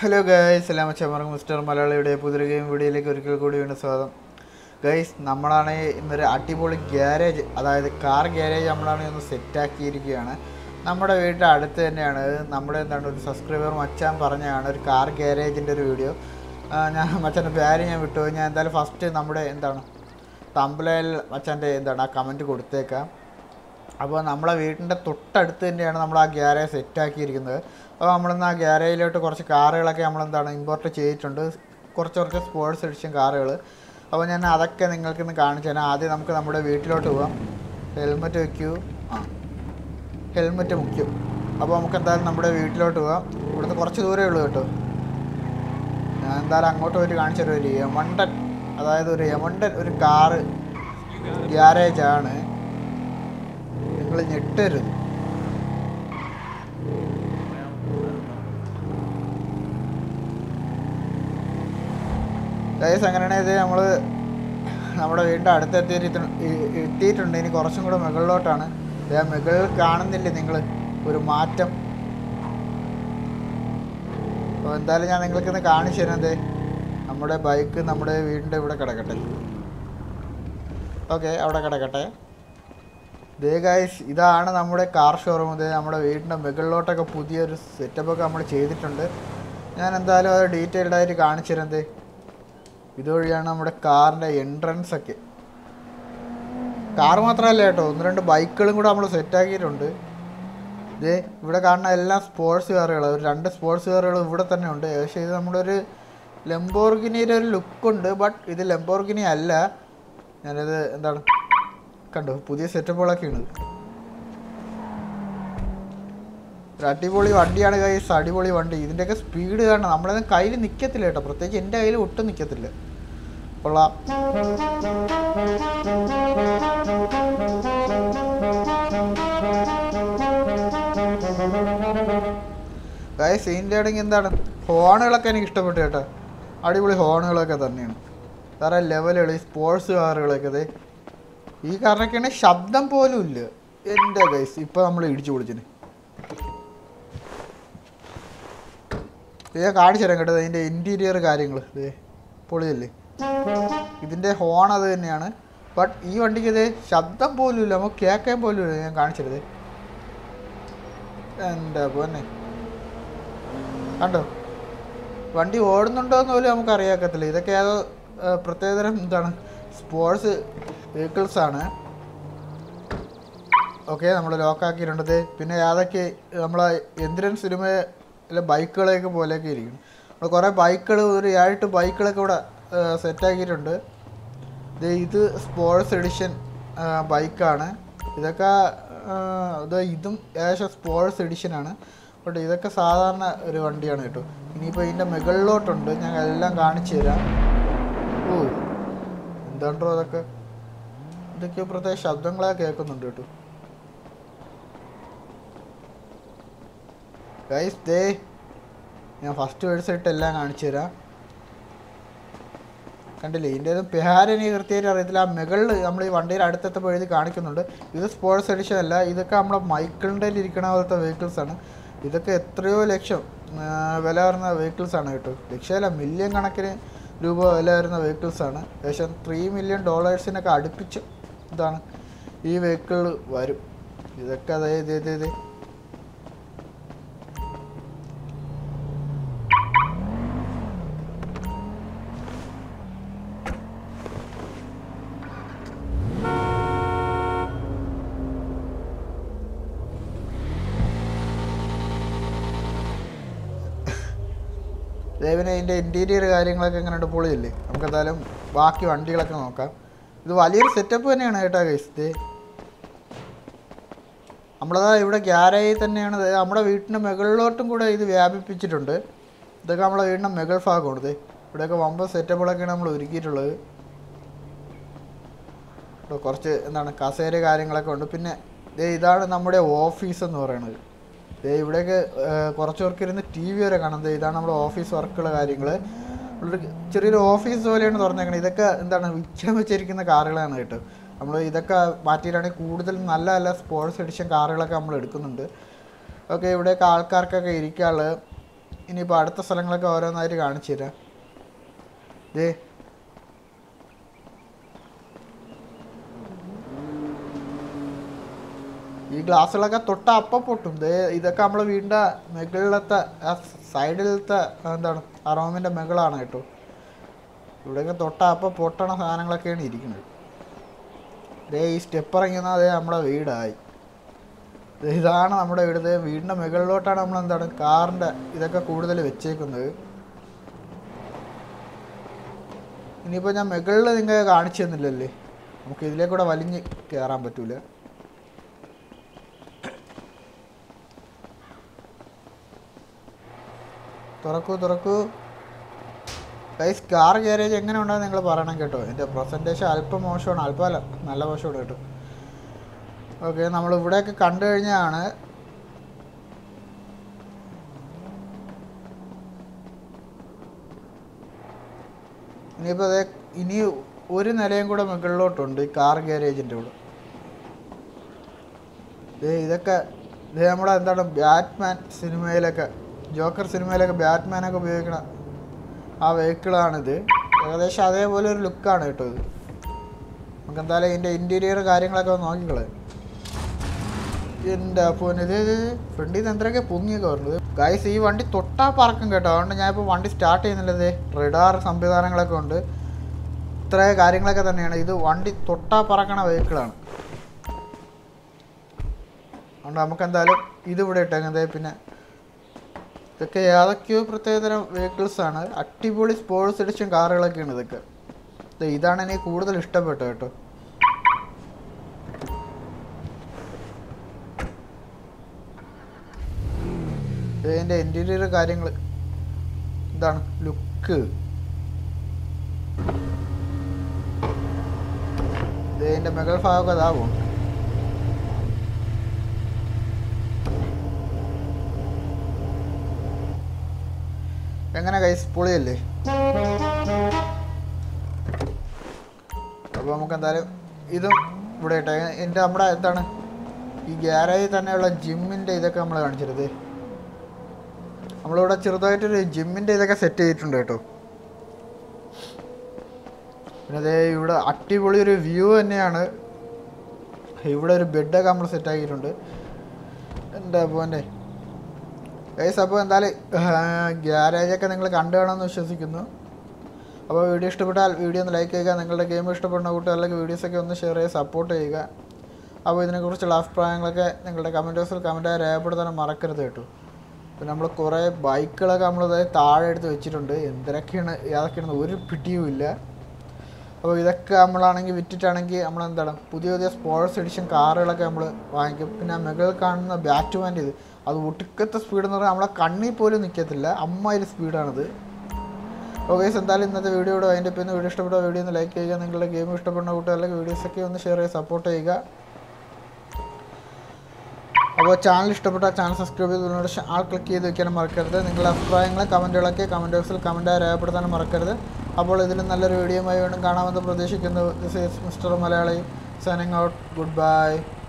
hello guys എല്ലാം ചമർക്ക് mister മലയാളിയുടെ പുതിയ ഗെയിം വീഡിയോയിലേക്ക് ഒരിക്കൽ കൂടി വീണ്ടും സ്വാഗതം ഗൈസ് നമ്മളാണ് ഇന്നൊരു അടിപൊളി ഗ്യാരേജ് അതായത് കാർ ഗ്യാരേജ് നമ്മളാണ് ഒന്ന് സെറ്റാക്കിയിരിക്കുകയാണ് നമ്മുടെ വീടിൻ്റെ അടുത്ത് തന്നെയാണ് നമ്മുടെ എന്താണ് ഒരു സബ്സ്ക്രൈബർ മച്ചാൻ പറഞ്ഞതാണ് ഒരു കാർ ഗ്യാരേജിൻ്റെ ഒരു വീഡിയോ ഞാൻ മച്ചാൻ്റെ പേര് ഞാൻ വിട്ടു ഞാൻ എന്തായാലും ഫസ്റ്റ് നമ്മുടെ എന്താണ് തമ്പലയിൽ മച്ചാൻ്റെ എന്താണ് ആ കമൻറ്റ് കൊടുത്തേക്കാം അപ്പോൾ നമ്മളെ വീടിൻ്റെ തൊട്ടടുത്ത് തന്നെയാണ് നമ്മൾ ആ ഗ്യാരേജ് സെറ്റാക്കിയിരിക്കുന്നത് അപ്പോൾ നമ്മളിന്ന് ആ ഗ്യാരേജിലോട്ട് കുറച്ച് കാറുകളൊക്കെ നമ്മളെന്താണ് ഇമ്പോർട്ട് ചെയ്തിട്ടുണ്ട് കുറച്ച് കുറച്ച് സ്പോർട്സ് എഡിഷൻ കാറുകൾ അപ്പോൾ ഞാൻ അതൊക്കെ നിങ്ങൾക്ക് ഇന്ന് കാണിച്ചു തരാം ആദ്യം നമുക്ക് നമ്മുടെ വീട്ടിലോട്ട് പോവാം ഹെൽമെറ്റ് വെക്കൂ ആ ഹെൽമെറ്റ് മുഖ്യം അപ്പോൾ നമുക്ക് എന്തായാലും നമ്മുടെ വീട്ടിലോട്ട് പോവാം ഇവിടുന്ന് കുറച്ച് ദൂരമേ ഉള്ളൂ കേട്ടോ ഞാൻ എന്തായാലും അങ്ങോട്ട് പോയിട്ട് കാണിച്ചു തരാം ഒരു യമണ്ടൻ അതായത് ഒരു യമണ്ടൻ ഒരു കാറ് ഗ്യാരേജാണ് നിങ്ങൾ ഞെട്ടരുത് ഗൈസ് അങ്ങനെയാണെങ്കിൽ ഇത് നമ്മൾ നമ്മുടെ വീടിൻ്റെ അടുത്ത് എത്തിയിട്ട് എത്തിയിട്ടുണ്ട് ഇനി കുറച്ചും കൂടെ മുകളിലോട്ടാണ് ദേ മുകളിൽ കാണുന്നില്ലേ നിങ്ങൾ ഒരു മാറ്റം അപ്പോൾ എന്തായാലും ഞാൻ നിങ്ങൾക്കിന്ന് കാണിച്ചു തരുന്നത് നമ്മുടെ ബൈക്ക് നമ്മുടെ വീടിൻ്റെ ഇവിടെ കിടക്കട്ടെ ഓക്കെ അവിടെ കിടക്കട്ടെ ദേ ഗൈസ് ഇതാണ് നമ്മുടെ കാർ ഷോറൂം ഇത് നമ്മുടെ വീടിൻ്റെ മുകളിലോട്ടൊക്കെ പുതിയൊരു സെറ്റപ്പൊക്കെ നമ്മൾ ചെയ്തിട്ടുണ്ട് ഞാൻ എന്തായാലും അത് ഡീറ്റെയിൽഡ് ആയിട്ട് കാണിച്ചു തരുന്നത് ഇതുവഴിയാണ് നമ്മുടെ കാറിൻ്റെ എൻട്രൻസ് ഒക്കെ കാർ മാത്രമല്ല കേട്ടോ ഒന്ന് രണ്ട് ബൈക്കുകളും കൂടെ നമ്മൾ സെറ്റാക്കിയിട്ടുണ്ട് ഇത് ഇവിടെ കാണുന്ന എല്ലാം സ്പോർട്സ് കാറുകൾ ഒരു രണ്ട് സ്പോർട്സ് കാറുകൾ ഇവിടെ തന്നെ ഉണ്ട് പക്ഷേ ഇത് നമ്മുടെ ഒരു ലംബോർഗിനിയുടെ ഒരു ലുക്കുണ്ട് ബട്ട് ഇത് ലംബോർഗിനി അല്ല ഞാനിത് എന്താണ് കണ്ടോ പുതിയ സെറ്റപ്പുകളൊക്കെയാണ് ഒരു അടിപൊളി വണ്ടിയാണ് കൈസ് അടിപൊളി വണ്ടി ഇതിൻ്റെയൊക്കെ സ്പീഡ് കാണണം നമ്മളത് കയ്യിൽ നിൽക്കത്തില്ല കേട്ടോ പ്രത്യേകിച്ച് എൻ്റെ കയ്യിൽ ഒട്ടും നിൽക്കത്തില്ല കൊള്ളാം ഗൈസ് ഇതിൻ്റെ ആണെങ്കിൽ എന്താണ് ഹോണുകളൊക്കെ എനിക്ക് ഇഷ്ടപ്പെട്ടു കേട്ടോ അടിപൊളി ഹോണുകളൊക്കെ തന്നെയാണ് വേറെ ലെവലുകൾ ഈ സ്പോർട്സ് കാറുകളൊക്കെ അതെ ഈ കാറിനൊക്കെയാണ് ശബ്ദം പോലും ഇല്ല എൻ്റെ ഗൈസ് ഇപ്പോൾ നമ്മൾ ഇടിച്ചു പൊളിച്ചിന് ഇത് ഞാൻ കാണിച്ചു തരാം കേട്ടോ അതിൻ്റെ ഇൻറ്റീരിയർ കാര്യങ്ങൾ ഇതേ പൊളിയല്ലേ ഇതിൻ്റെ ഹോൺ അത് തന്നെയാണ് ബട്ട് ഈ വണ്ടിക്ക് ഇത് ശബ്ദം പോലും ഇല്ല നമുക്ക് കേൾക്കാൻ പോലും ഇല്ല ഞാൻ കാണിച്ചത് എൻ്റെ പൊന്നെ കണ്ടോ വണ്ടി ഓടുന്നുണ്ടോ എന്ന് പോലും നമുക്ക് അറിയാക്കത്തില്ല ഇതൊക്കെ ഏതോ ആ, പ്രത്യേകതരം എന്താണ് സ്പോർട്സ് വെഹിക്കിൾസ് ആണ് ഓക്കെ നമ്മൾ ലോക്കാക്കിയിട്ടുണ്ട് പിന്നെ അതൊക്കെ നമ്മളെ എന്തിരൻ സിനിമയിലെ ബൈക്കുകളെയൊക്കെ പോലെയൊക്കെ ഇരിക്കും നമ്മൾ കുറേ ബൈക്കുകൾ ഒരു ഏഴെട്ട് ബൈക്കുകളൊക്കെ ഇവിടെ സെറ്റാക്കിയിട്ടുണ്ട് ഇത് ഇത് സ്പോർട്സ് എഡിഷൻ ബൈക്കാണ് ഇതൊക്കെ ആ, ഇത് ഇതും ഏകദേശം സ്പോർട്സ് എഡിഷനാണ് ബട്ട് ഇതൊക്കെ സാധാരണ ഒരു വണ്ടിയാണ് കേട്ടോ ഇനിയിപ്പോൾ ഇതിൻ്റെ മുകളിലോട്ടുണ്ട് ഞാൻ എല്ലാം കാണിച്ചു തരാം ഓ എന്താണ്ടോ അതൊക്കെ ഇതൊക്കെ പ്രത്യേക ശബ്ദങ്ങളെ കേൾക്കുന്നുണ്ട് കേട്ടോ ഗൈസ് ദേ ഞാൻ ഫസ്റ്റ് വേഴ്സ് ഇട്ട് എല്ലാം കാണിച്ചു തരാം കണ്ടില്ലേ ഇതിൻ്റെ ഒന്നും പെഹാരനി കൃത്യമായിട്ട് അറിയത്തില്ല ആ മുകളിൽ നമ്മൾ ഈ വണ്ടിയുടെ അടുത്തെത്തപ്പോൾ എഴുതി കാണിക്കുന്നുണ്ട് ഇത് സ്പോർട്സ് എഡിഷൻ അല്ല ഇതൊക്കെ നമ്മളെ മൈക്കിളിൻ്റെ ഇരിക്കണ പോലത്തെ vehicles ആണ് ഇതൊക്കെ എത്രയോ ലക്ഷം ആ, വില വരുന്ന vehicles ആണ് കേട്ടോ ലക്ഷമല്ല മില്യൺ കണക്കിന് രൂപ വില വരുന്ന vehicles ആണ് ഏകദേശം ത്രീ മില്യൺ ഡോളേഴ്സിനൊക്കെ അടുപ്പിച്ച് ഇതാണ് ഈ വെഹിക്കിൾ വരും ഇതൊക്കെ അതേ ഇതേ ഇതേ ഇതേ ദേവിന് അതിൻ്റെ ഇൻറ്റീരിയർ കാര്യങ്ങളൊക്കെ എങ്ങനെ പൊളിയല്ലേ നമുക്ക് എന്തായാലും ബാക്കി വണ്ടികളൊക്കെ നോക്കാം ഇത് വലിയൊരു സെറ്റപ്പ് തന്നെയാണ് കേട്ടോ ഗൈസ് ഇത് നമ്മളതാ ഇവിടെ ഗ്യാരേജിൽ തന്നെയാണ് ഇത് നമ്മുടെ വീട്ടിൻ്റെ മുകളിലോട്ടും കൂടെ ഇത് വ്യാപിപ്പിച്ചിട്ടുണ്ട് ഇതൊക്കെ നമ്മളെ വീടിൻ്റെ മുകൾ ഭാഗമാണ് ഇത് ഇവിടെയൊക്കെ വമ്പ സെറ്റപ്പുകളൊക്കെയാണ് നമ്മൾ ഒരുക്കിയിട്ടുള്ളത് ഇവിടെ കുറച്ച് എന്താണ് കസേര കാര്യങ്ങളൊക്കെ ഉണ്ട് പിന്നെ ദേ ഇതാണ് നമ്മുടെ ഓഫീസ് എന്ന് പറയുന്നത് ദേ ഇവിടെയൊക്കെ ആ, കുറച്ച് പേർക്ക് ഇരുന്ന് ടി വി വരെ കാണാം ദേ ഇതാണ് നമ്മുടെ ഓഫീസ് വർക്കുള്ള കാര്യങ്ങൾ ചെറിയൊരു ഓഫീസ് പോലെയാണ് തുറന്നേക്കണത് ഇതൊക്കെ എന്താണ് വിൽക്കാൻ വെച്ചിരിക്കുന്ന കാറുകളാണ് കേട്ടോ നമ്മൾ ഇതൊക്കെ മാറ്റിയിട്ടാണെങ്കിൽ കൂടുതൽ നല്ല നല്ല സ്പോർട്സ് എഡിഷൻ കാറുകളൊക്കെ നമ്മൾ എടുക്കുന്നുണ്ട് ഓക്കെ ഇവിടെയൊക്കെ ആൾക്കാർക്കൊക്കെ ഇരിക്കാനുള്ള ഇനിയിപ്പോൾ അടുത്ത സ്ഥലങ്ങളൊക്കെ ഓരോന്നായിട്ട് കാണിച്ചു തരാം ദേ ഈ ഗ്ലാസ്സുകളൊക്കെ തൊട്ട അപ്പം പൊട്ടും ദേ ഇതൊക്കെ നമ്മളെ വീടിൻ്റെ മുകളിലത്തെ ആ സൈഡിലത്തെ എന്താണ് ആ റൂമിൻ്റെ മുകളാണ് കേട്ടോ ഇവിടെയൊക്കെ തൊട്ട അപ്പം പൊട്ടണ സാധനങ്ങളൊക്കെയാണ് ഇരിക്കുന്നത് ദേ ഈ സ്റ്റെപ്പ് ഇറങ്ങിയെന്നാൽ അതേ നമ്മുടെ വീടായി ദേ ഇതാണ് നമ്മുടെ വീട് ദേ വീടിൻ്റെ മുകളിലോട്ടാണ് നമ്മൾ എന്താണ് കാറിൻ്റെ ഇതൊക്കെ കൂടുതൽ വെച്ചേക്കുന്നത് ഇനിയിപ്പോൾ ഞാൻ മുകളിൽ നിങ്ങൾക്ക് കാണിച്ചു തന്നില്ലല്ലേ നമുക്ക് ഇതിലേക്കൂടെ വലിഞ്ഞ് കയറാൻ പറ്റൂല തുറക്കൂ തുറക്കൂ ഗൈസ് കാർ ഗ്യാരേജ് എങ്ങനെ ഉണ്ടെന്ന് നിങ്ങൾ പറയണം കേട്ടോ എൻ്റെ പ്രസൻറ്റേഷൻ അല്പം മോശമാണ് അല്പം അല്ല നല്ല മോശമാണ് കേട്ടോ ഓക്കെ നമ്മൾ ഇവിടെയൊക്കെ കണ്ടു കഴിഞ്ഞാണ് ഇനിയിപ്പോൾ അതെ ഇനി ഒരു നിലയും കൂടെ മുകളിലോട്ടുണ്ട് ഈ കാർ ഗ്യാരേജിൻ്റെ കൂടെ ദേ ഇതൊക്കെ ഇത് നമ്മുടെ എന്താണ് ബാറ്റ്മാൻ സിനിമയിലൊക്കെ ജോക്കർ സിനിമയിലൊക്കെ ബാറ്റ്മാനൊക്കെ ഉപയോഗിക്കണ ആ വെഹിക്കിളാണിത് ഏകദേശം അതേപോലെ ഒരു ലുക്കാണ് കേട്ടോ ഇത് നമുക്ക് എന്തായാലും ഇതിൻ്റെ ഇൻറ്റീരിയർ കാര്യങ്ങളൊക്കെ ഒന്ന് നോക്കിക്കളെ എൻ്റെ അപ്പോൾ ഇത് ഫ്രണ്ടിൽ നിന്ന് എന്തൊക്കെ പൊങ്ങിയൊക്കെ വരുന്നത് ഗൈസ് ഈ വണ്ടി തൊട്ടാ പറക്കും കേട്ടോ അതുകൊണ്ട് ഞാനിപ്പോൾ വണ്ടി സ്റ്റാർട്ട് ചെയ്യുന്നില്ലത് റെഡാർ സംവിധാനങ്ങളൊക്കെ ഉണ്ട് ഇത്ര കാര്യങ്ങളൊക്കെ തന്നെയാണ് ഇത് വണ്ടി തൊട്ടാ പറക്കണ വെഹിക്കിളാണ് അതുകൊണ്ട് നമുക്ക് എന്തായാലും ഇതിവിടെ ഇട്ടേക്കുന്നത് പിന്നെ ഇതൊക്കെ ഏതൊക്കെയോ പ്രത്യേകതരം വെഹിക്കിൾസ് ആണ് അടിപൊളി സ്പോർട്സ് എഡിഷൻ കാറുകളൊക്കെയാണ് ഇതൊക്കെ ദേ ഇതാണ് എനിക്ക് കൂടുതൽ ഇഷ്ടപ്പെട്ടത് കേട്ടോ ഇതിൻ്റെ ഇൻറ്റീരിയർ കാര്യങ്ങൾ ഇതാണ് ലുക്ക് ഇതിൻ്റെ മുകൾ ഭാഗമൊക്കെ അതാവും എങ്ങനെ കൈസ് പൊളിയല്ലേ അപ്പോൾ നമുക്ക് എന്തായാലും ഇതും ഇവിടെ ഇട്ടെ എൻ്റെ നമ്മുടെ എന്താണ് ഈ ഗ്യാരേജിൽ തന്നെയുള്ള ജിമ്മിൻ്റെ ഇതൊക്കെ നമ്മൾ കാണിച്ചിരുന്നത് നമ്മളിവിടെ ചെറുതായിട്ടൊരു ജിമ്മിൻ്റെ ഇതൊക്കെ സെറ്റ് ചെയ്തിട്ടുണ്ട് കേട്ടോ പിന്നെ അതേ ഇവിടെ അടിപൊളി ഒരു വ്യൂ തന്നെയാണ് ഇവിടെ ഒരു ബെഡൊക്കെ നമ്മൾ സെറ്റ് ആക്കിയിട്ടുണ്ട് എൻ്റെ പോൻ്റെ ഗൈസ് അപ്പോൾ എന്തായാലും ഗ്യാരേജൊക്കെ നിങ്ങൾ കണ്ടു കാണുമെന്ന് വിശ്വസിക്കുന്നു അപ്പോൾ വീഡിയോ ഇഷ്ടപ്പെട്ടാൽ വീഡിയോ ഒന്ന് ലൈക്ക് ചെയ്യുക നിങ്ങളുടെ ഗെയിം ഇഷ്ടപ്പെടുന്ന കൂട്ടുകാരിലേക്ക് വീഡിയോസൊക്കെ ഒന്ന് ഷെയർ ചെയ്ത് സപ്പോർട്ട് ചെയ്യുക അപ്പോൾ ഇതിനെക്കുറിച്ചുള്ള അഭിപ്രായങ്ങളൊക്കെ നിങ്ങളുടെ കമൻറ്റ് ബോക്സിൽ കമൻറ്റായി രേഖപ്പെടുത്താൻ മറക്കരുത് കേട്ടോ പിന്നെ നമ്മൾ കുറേ ബൈക്കുകളൊക്കെ നമ്മൾ താഴെ എടുത്ത് വെച്ചിട്ടുണ്ട് എന്തൊക്കെയാണ് ഏതൊക്കെയാണ് ഒരു പിടിയും ഇല്ല അപ്പോൾ ഇതൊക്കെ നമ്മളാണെങ്കിൽ വിറ്റിട്ടാണെങ്കിൽ നമ്മൾ എന്താണ് പുതിയ പുതിയ സ്പോർട്സ് എഡിഷൻ കാറുകളൊക്കെ നമ്മൾ വാങ്ങിക്കും പിന്നെ മുകളിൽ കാണുന്ന ബാറ്റ്മാൻ്റെ ഇത് അത് ഒടുക്കത്തെ സ്പീഡ് എന്ന് പറഞ്ഞാൽ നമ്മളെ കണ്ണിൽ പോലും നിൽക്കത്തില്ല അമ്മാതിരി സ്പീഡാണിത് ഓക്കെ എന്തായാലും ഇന്നത്തെ വീഡിയോയുടെ അതിൻ്റെ പിന്നെ വീഡിയോ ഇഷ്ടപ്പെട്ട വീഡിയോ ഒന്ന് ലൈക്ക് ചെയ്യുക നിങ്ങളുടെ ഗെയിം ഇഷ്ടപ്പെടുന്ന കൂട്ടുകാരിലേക്ക് വീഡിയോസൊക്കെ ഒന്ന് ഷെയർ ചെയ്ത് സപ്പോർട്ട് ചെയ്യുക അപ്പോൾ ചാനൽ ഇഷ്ടപ്പെട്ട ചാനൽ സബ്സ്ക്രൈബ് ചെയ്ത് ആൾ ക്ലിക്ക് ചെയ്ത് വെക്കാനും മറക്കരുത് നിങ്ങളുടെ അഭിപ്രായങ്ങൾ കമൻറ്റുകളൊക്കെ കമൻറ്റ് ബോക്സിൽ കമൻറ്റായി രേഖപ്പെടുത്താനും മറക്കരുത് അപ്പോൾ ഇതിലും നല്ലൊരു വീഡിയോയുമായി വീണ്ടും കാണാമെന്ന് പ്രതീക്ഷിക്കുന്നു this is mister Malayali signing out good by